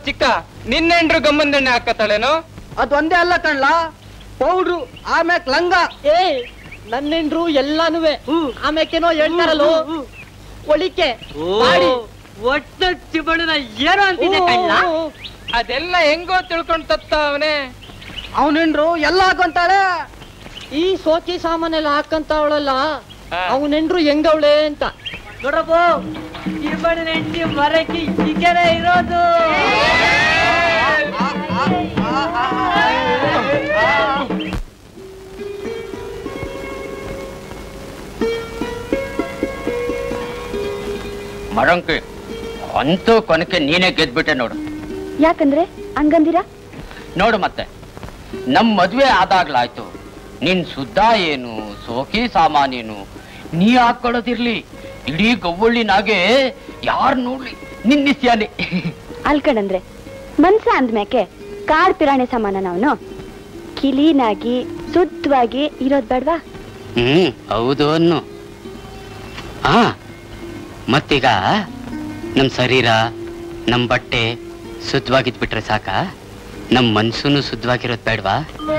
ಚಿಕ್ಕ ನಿನ್ನೆಂಡ್ರು ಗಮ್ಮಂದಣ್ಣೆ ಹಾಕತ್ತಾಳೇನೋ ಅದೊಂದೇ ಅಲ್ಲ ಕಣ್ಲ ಪೌಡ್ರು ಆಮ್ಯಾಕ್ ಲಂಗ ಏ ನನ್ನೆಂಡ್ರು ಎಲ್ಲಾನುವೆ ಆಮೇಕೇನೋ ಹೇಳ್ತಾರಲ್ಲ ಒಳಿಕೆ ಮಾಡಿ ಒಟ್ಟು ಚಿಬಣನ ಏನೋ ಅಂತಿದೆ ಕಣ್ಣ ಅದೆಲ್ಲ ಹೆಂಗೋ ತಿಳ್ಕೊಂಡ್ ತತ್ತ ಅವನೇ ಅವನೆಂಡ್ರು ಎಲ್ಲ ಹಾಕೊಂತಾಳೆ ಈ ಸೋಚಿ ಸಾಮಾನೆಲ್ಲ ಹಾಕಂತಾವಳಲ್ಲ ಹಾ. ಅವನೆಂಡ್ರು ಹೆಂಗವಳೆ ಅಂತ ನೋಡಪ್ಪ ಚಿಬಣನ ಹೆಂಡತಿ ಮರಕ್ಕೆ ಈಗೇನೆ ಇರೋದು ಮರಂಕಿ ಅಂತೂ ಕೊನಕ್ಕೆ ನೀನೇ ಗೆದ್ಬಿಟ್ಟೆ ನೋಡು ಯಾಕಂದ್ರೆ ಹಂಗಂದಿರ ನೋಡು ಮತ್ತೆ ನಮ್ ಮದ್ವೆ ಆದಾಗ್ಲಾಯ್ತು ನಿನ್ ಸುದ್ದ ಏನು ಸೋಕಿ ಸಾಮಾನೇನು ನೀ ಹಾಕೊಳ್ಳೋದಿರ್ಲಿ ಇಡೀ ಗವ್ವಳ್ಳಿನಾಗೆ ಯಾರ್ ನೋಡ್ಲಿ ನಿನ್ನಿಸ್ಯಾನೆ ಅಲ್ಕಣಂದ್ರೆ ಮನ್ಸ ಅಂದ್ಮ್ಯಾಕೆ ಕಾಡ್ ಪಿರಾಣಿ ಸಮಾನ ಅವನು ಕಿಲೀನಾಗಿ ಶುದ್ಧವಾಗಿ ಇರೋದ್ ಬೇಡ್ವಾ ಹ್ಮ್ ಹೌದು ಅನ್ನು ಆ ಮತ್ತೀಗ ನಮ್ ಶರೀರ ನಮ್ ಬಟ್ಟೆ ಶುದ್ಧವಾಗಿದ್ಬಿಟ್ರೆ ಸಾಕ ನಮ್ ಮನ್ಸುನು ಶುದ್ಧವಾಗಿರೋದ್ ಬೇಡ್ವಾ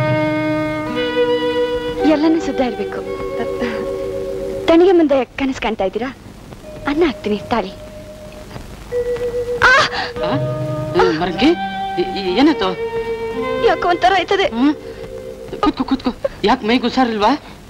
ಎಲ್ಲನೂ ಶುದ್ಧ ಇರ್ಬೇಕು ತಣಿಗೆ ಮುಂದೆ ಕನಸು ಕಾಣ್ತಾ ಇದ್ದೀರಾ ಅನ್ನ ಹಾಕ್ತೀನಿ ತಾಳಿ ಮರಂಗಿ ಏನಾಯ್ತು ಯಾಕೋ ಒಂಥರ ಆಯ್ತದೆ ಕೂತ್ಕೋ ಕೂತ್ಕೋ ಯಾಕೆ ಮೈಗೆ ಹುಷಾರಿಲ್ವಾ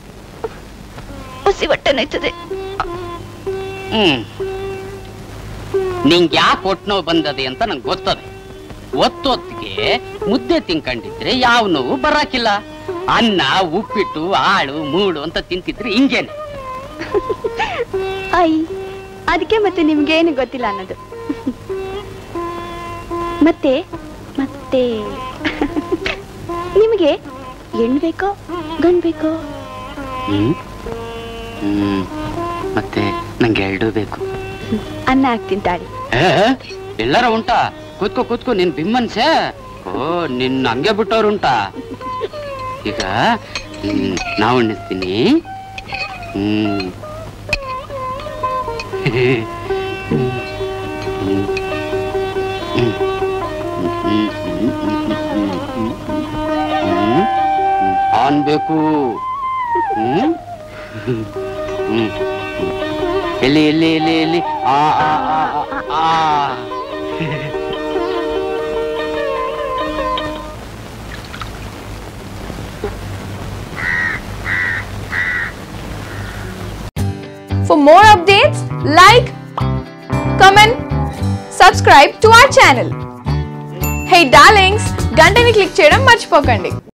ಹಸಿ ಹೊಟ್ಟೆ ನೋಯ್ತದೆ ಹ್ಮ್ ನಿಂಗೆ ಯಾಕೆ ಹೊಟ್ಟೆ ನೋವು ಬಂದದೆ ಅಂತ ನಂಗೆ ಗೊತ್ತದೆ ಒತ್ತೊತ್ತಿಗೆ ಮುದ್ದೆ ತಿನ್ಕೊಂಡಿದ್ರೆ ಯಾವ ನೋವು ಬರಾಕಿಲ್ಲ ಅನ್ನ ಉಪ್ಪಿಟ್ಟು ಆಳು ಮೂಳು ಅಂತ ತಿಂತಿದ್ರೆ ಹಿಂಗೇನೆ ಐ ಅದಕ್ಕೆ ಮತ್ತೆ ನಿಮ್ಗೇನು ಗೊತ್ತಿಲ್ಲ ಅನ್ನೋದು ಮತ್ತೆ ಮತ್ತೆ ನಿಮಗೆ ಹೆಣ್ ಬೇಕೋ ಗಂಡ್ ಬೇಕೋ ಹ್ಮ್ ಹ್ಮ್ ಮತ್ತೆ ನಂಗೆ ಎರಡು ಬೇಕು ಅನ್ನ ಹಾಕ್ತೀನಿ ತಾಳಿ ಏ, ಎಲ್ಲಾರ ಉಂಟಾ ಕೂತ್ಕೋ ಕೂತ್ಕೋ ನಿನ್ ಬಿಮ್ಮನ್ಸೆ ಓ ನಿನ್ ಹಂಗೆ ಬಿಟ್ಟವ್ರು ಉಂಟಾ ಈಗ ಹ್ಮ್, ನಾವು ಉಣ್ಣಿಸ್ತೀನಿ ಹ್ಮ್ ಆನ್ ಬೇಕು ಹ್ಮ್ ಹ್ಮ್ ಎಲ್ಲಿ ಎಲ್ಲಿ ಎಲ್ಲಿ ಎಲ್ಲಿ ಆ ಆ ಆ, ಆ, ಆ. For more updates, like, comment, subscribe to our channel. Hey darlings, గంటని click చేయడం మర్చిపోకండి